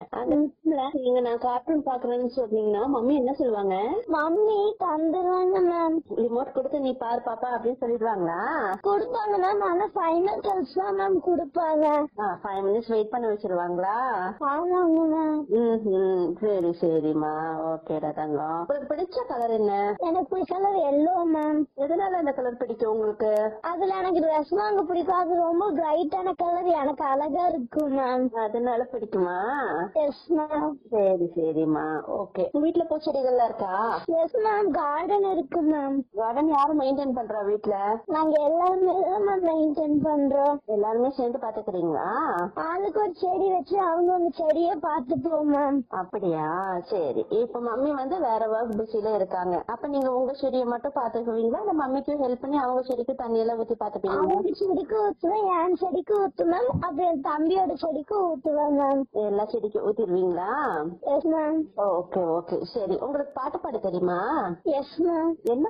அது நீங்க நான் கார்ட்டூன் பாக்குறேன்னு சொன்னீங்கன்னா மம்மி என்ன சொல்லுவாங்க மம்மி தந்துருவாங்க மேம் ரிமோட் கொடுத்து நீ பாரு பாப்பா அப்படின்னு சொல்லிடுவாங்களா கொடுப்பாங்க மேம் ஆனா ஃபைனல் டெஸ்ட் தான் மேம் கொடுப்பாங்க ஃபைவ் மினிட்ஸ் வெயிட் பண்ண வச்சிருவாங்களா ஆமாங்க மேம் ம் சரி சரிம்மா ஓகேடா தங்கம் உங்களுக்கு பிடிச்ச கலர் என்ன எனக்கு கலர் எல்லோ மேம் எதனால இந்த கலர் பிடிக்கும் உங்களுக்கு அதுல எனக்கு ட்ரெஸ் வாங்க பிடிக்கும் அது ரொம்ப பிரைட்டான கலர் எனக்கு அழகா இருக்கும் மேம் அதனால பிடிக்குமா எஸ் மேம் சரி சரிம்மா ஓகே உங்க வீட்டுல பூச்செடிகள்லாம் இருக்கா எஸ் மேம் கார்டன் இருக்கு மேம் கார்டன் யாரு மெயின்டைன் பண்றா வீட்டுல நாங்க எல்லாருமே தான் மேம் மெயின்டைன் பண்றோம் எல்லாருமே சேர்ந்து பாத்துக்கிறீங்களா ஆளுக்கு ஒரு செடி வச்சு அவங்க உங்க செடிய பாத்துப்போம் மேம் அப்படியா சரி இப்ப மம்மி வந்து வேற ஒர்க் பிஸில இருக்காங்க அப்ப நீங்க உங்க செடியை மட்டும் பாத்துக்குவீங்களா இல்ல மம்மிக்கு ஹெல்ப் பண்ணி அவங்க செடிக்கு தண்ணி எல்லாம் ஊத்தி பாத்துப்பீங்களா அவங்க செடிக்கு ஊத்துவேன் என் செடிக்கு ஊத்துவேன் அப்புறம் என் தம்பியோட செடிக்கு ஊத்துவேன் மேம் எல்லா செடிக்கும் ஊத்திடுவீங்களா எஸ் மேம் ஓகே ஓகே சரி உங்களுக்கு பாட்டு பாட தெரியுமா எஸ் மேம் என்ன